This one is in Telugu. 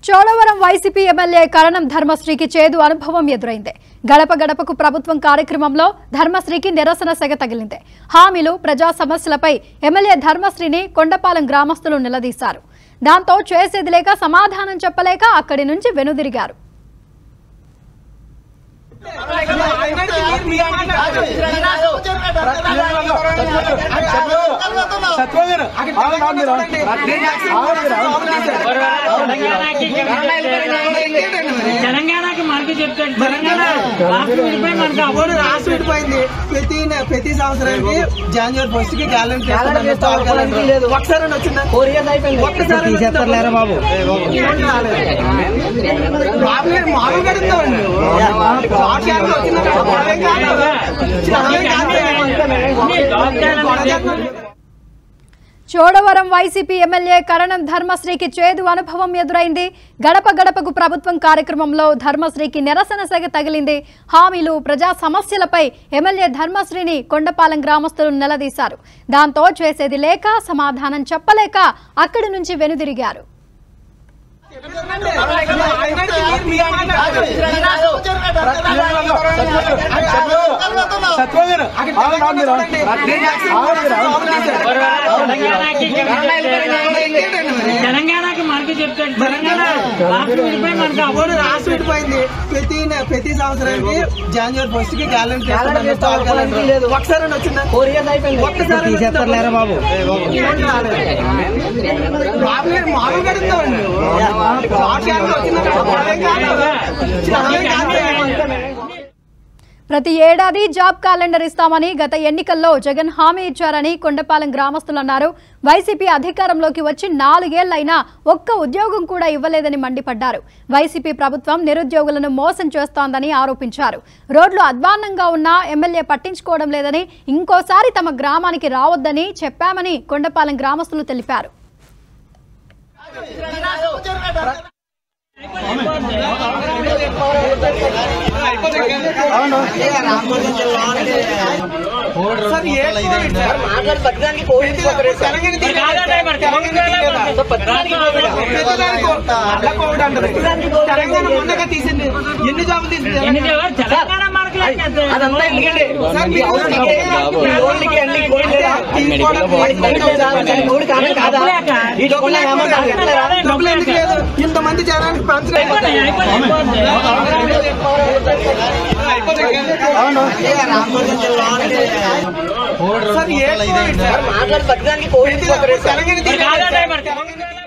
చోడవరం వైసీపీ ఎమ్మెల్యే కరణం ధర్మశ్రీకి చేదు అనుభవం ఎదురైంది గడప గడపకు ప్రభుత్వం కార్యక్రమంలో ధర్మశ్రీకి నిరసన సెగ తగిలింది హామీలు ప్రజా సమస్యలపై ఎమ్మెల్యే ధర్మశ్రీని కొండపాలెం గ్రామస్తులు నిలదీశారు దాంతో చేసేది లేక సమాధానం చెప్పలేక అక్కడి నుంచి వెనుదిరిగారు సత్యవాదరు తెలంగాణకి మనకి చెప్తాడు తెలంగాణ రాష్ట్రం విడిపోయి మనకి అవ్వదు రాసి విడిపోయింది ప్రతి ప్రతి సంవత్సరానికి జనవరి ఫస్ట్ కి క్యాలెండర్ స్టార్ క్యాలెండర్ ఒకసారి వచ్చిందా ఒక్కసారి తీసేస్తారా బాబు బాబు గారు మామూలుగా అడుగుతామండి స్టార్ క్యాలెండర్ వచ్చిందంటే గొడవేం కాదు. గొడవేం కాదు. గొడవ చేస్తున్నాడు. చోడవరం వైసీపీ ఎమ్మెల్యే కరణం ధర్మశ్రీకి చేదు అనుభవం ఎదురైంది గడప గడపకు ప్రభుత్వం కార్యక్రమంలో ధర్మశ్రీకి నిరసన సెగ తగిలింది హామీలు ప్రజా సమస్యలపై ఎమ్మెల్యే ధర్మశ్రీని కొండపాలెం గ్రామస్తులు నిలదీశారు దాంతో చేసేది లేక సమాధానం చెప్పలేక అక్కడి నుంచి వెనుదిరిగారు సత్యవాదరు తెలంగాణకి మనకి చెప్తాడు తెలంగాణ రాష్ట్రం విడిపోయి మనకి అవ్వదు రాసి విడిపోయింది ప్రతి ప్రతి సంవత్సరానికి జనవరి ఫస్ట్ కి క్యాలెండర్ స్టార్ క్యాలెండర్ ఒకసారి వచ్చిందా ఒక్కసారి తీసేస్తారా బాబు బాబు గారు మామూలుగా అడుగుతామండి స్టార్ క్యాలెండర్ వచ్చిందంటే గొడవేం కాదు. గొడవేం కాదు. ప్రతి ఏడాది జాబ్ క్యాలెండర్ ఇస్తామని గత ఎన్నికల్లో జగన్ హామీ ఇచ్చారని కొండపాలెం గ్రామస్తులు అన్నారు వైసీపీ అధికారంలోకి వచ్చి నాలుగేళ్లైనా ఒక్క ఉద్యోగం కూడా ఇవ్వలేదని మండిపడ్డారు వైసీపీ ప్రభుత్వం నిరుద్యోగులను మోసం చేస్తోందని ఆరోపించారు రోడ్లు అధ్వాన్నంగా ఉన్నా ఎమ్మెల్యే పట్టించుకోవడం లేదని ఇంకోసారి తమ గ్రామానికి రావద్దని చెప్పామని కొండపాలెం గ్రామస్తులు తెలిపారు సార్ ఏ కోవిడ్ సార్? ప్రతి- తెలంగాణ తీయలేదు. ప్రతిదానికి కోవిడ్. అలా కోవిడ్ అంటారు. తెలంగాణ మొన్నగా తీసింది ఎన్ని జాబులు తీసింది ఎన్ని దేవారు తెలంగాణ మనకి అదంతా ఎందుకండి సార్ మీ ఊరికి ఓన్లీకి అన్ని కోవిడ్ లేదా? తీసుకోవడానికి డబ్బులు లేకపోతే డబ్బులు ఎందుకు లేదు ఇంతమంది జనానికి పంచలేదు సార్ ఏ కోవిడ్ సార్? ప్రతి- తెలంగాణ తీయలేదు.